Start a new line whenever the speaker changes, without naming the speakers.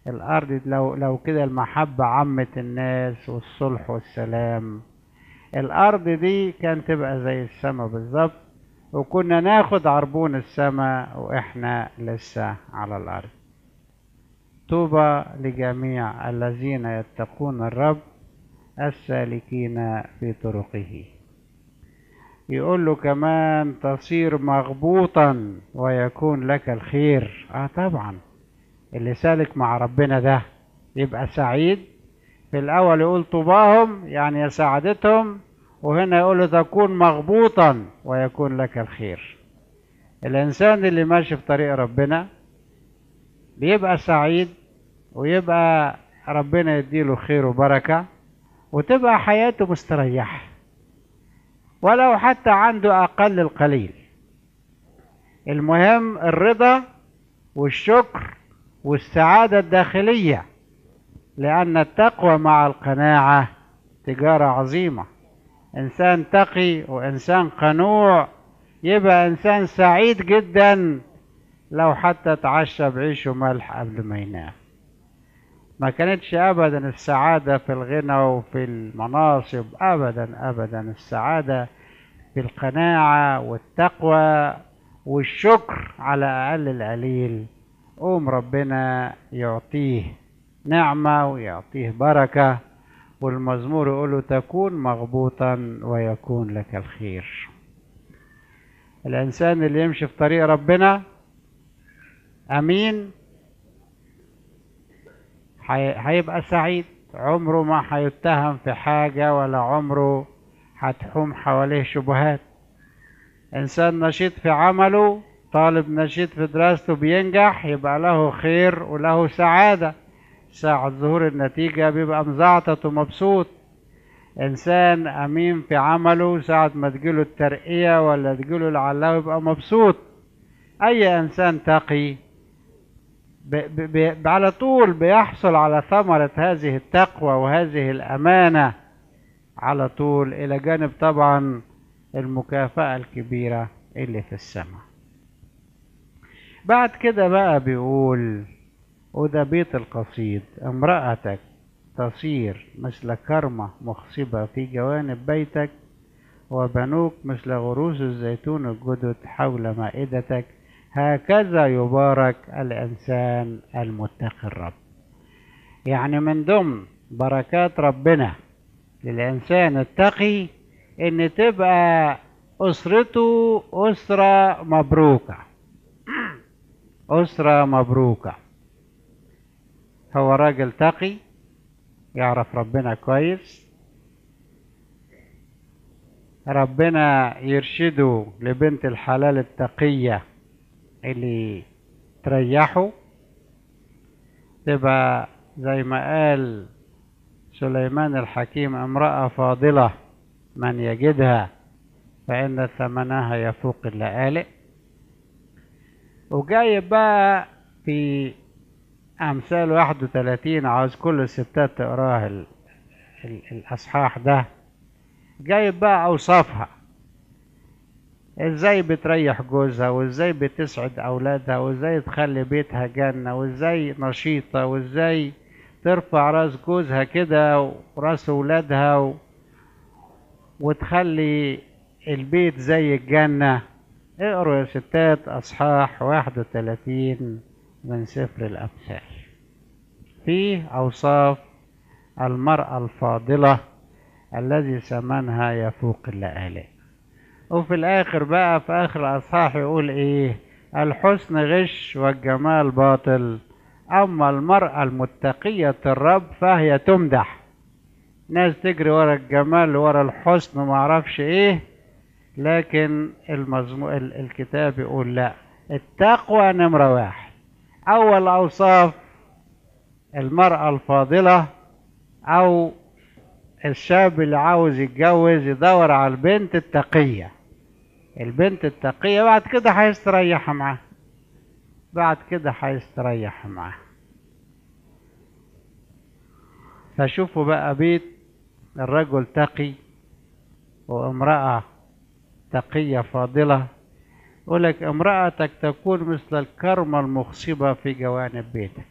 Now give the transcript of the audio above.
الأرض لو لو كده المحبة عمت الناس والصلح والسلام الأرض دي كانت تبقى زي السماء بالظبط وكنا ناخد عربون السماء وإحنا لسه على الأرض طوبى لجميع الذين يتقون الرب السالكين في طرقه يقول له كمان تصير مغبوطا ويكون لك الخير اه طبعا اللي سالك مع ربنا ده يبقى سعيد في الاول يقول طوباهم يعني يا سعادتهم وهنا يقول تكون مغبوطا ويكون لك الخير الانسان اللي ماشي في طريق ربنا بيبقى سعيد ويبقى ربنا يديله خير وبركة وتبقى حياته مستريحة ولو حتى عنده أقل القليل المهم الرضا والشكر والسعادة الداخلية لأن التقوى مع القناعة تجارة عظيمة إنسان تقي وإنسان قنوع يبقى إنسان سعيد جدا لو حتى تعشى بعيش وملح قبل ما ينام ما كانتش ابدا السعادة في الغنى وفي المناصب ابدا ابدا السعادة في القناعة والتقوى والشكر على اقل القليل قوم ربنا يعطيه نعمة ويعطيه بركة والمزمور يقوله تكون مغبوطا ويكون لك الخير الانسان اللي يمشي في طريق ربنا امين هيبقى سعيد عمره ما هيتهم في حاجة ولا عمره هتحوم حواليه شبهات إنسان نشيط في عمله طالب نشيط في دراسته بينجح يبقى له خير وله سعادة ساعة ظهور النتيجة بيبقى مزعطط ومبسوط إنسان أمين في عمله ساعة ما تجيله الترقية ولا تجيله العلاوة يبقى مبسوط أي إنسان تقي ب ب على طول بيحصل على ثمرة هذه التقوى وهذه الأمانة على طول إلى جانب طبعا المكافأة الكبيرة اللي في السماء بعد كده بقى بيقول وده بيت القصيد امرأتك تصير مثل كرمة مخصبة في جوانب بيتك وبنوك مثل غروس الزيتون الجدد حول مائدتك هكذا يبارك الإنسان المتقي الرب يعني من ضمن بركات ربنا للإنسان التقي إن تبقى أسرته أسرة مبروكة أسرة مبروكة هو راجل تقي يعرف ربنا كويس ربنا يرشده لبنت الحلال التقيه اللي تريحه تبقى زي ما قال سليمان الحكيم امرأة فاضلة من يجدها فإن ثمنها يفوق اللآلئ وجايب بقى في أمثال واحد وتلاتين عاوز كل الستات تقراه ال- ال- الأصحاح ده جايب بقى أوصافها ازاي بتريح جوزها وازاي بتسعد اولادها وازاي تخلي بيتها جنة وازاي نشيطة وازاي ترفع راس جوزها كده وراس ولادها و... وتخلي البيت زي الجنة اقروا يا ستات اصحاح واحد وتلاتين من سفر الامثال فيه اوصاف المرأة الفاضلة الذي ثمنها يفوق اللآلئ وفي الاخر بقى في اخر الاصحاح يقول ايه الحسن غش والجمال باطل اما المرأة المتقية الرب فهي تمدح ناس تجري ورا الجمال ورا الحسن ما اعرفش ايه لكن المزمو... ال- الكتاب يقول لا التقوى نمرة واحد اول اوصاف المرأة الفاضلة او الشاب اللي عاوز يتجوز يدور على البنت التقية البنت التقية بعد كده هيستريح معاه بعد كده هيستريح معاه فشوفوا بقى بيت الرجل تقي وامرأة تقية فاضلة يقولك امرأتك تكون مثل الكرمة المخصبة في جوانب بيتك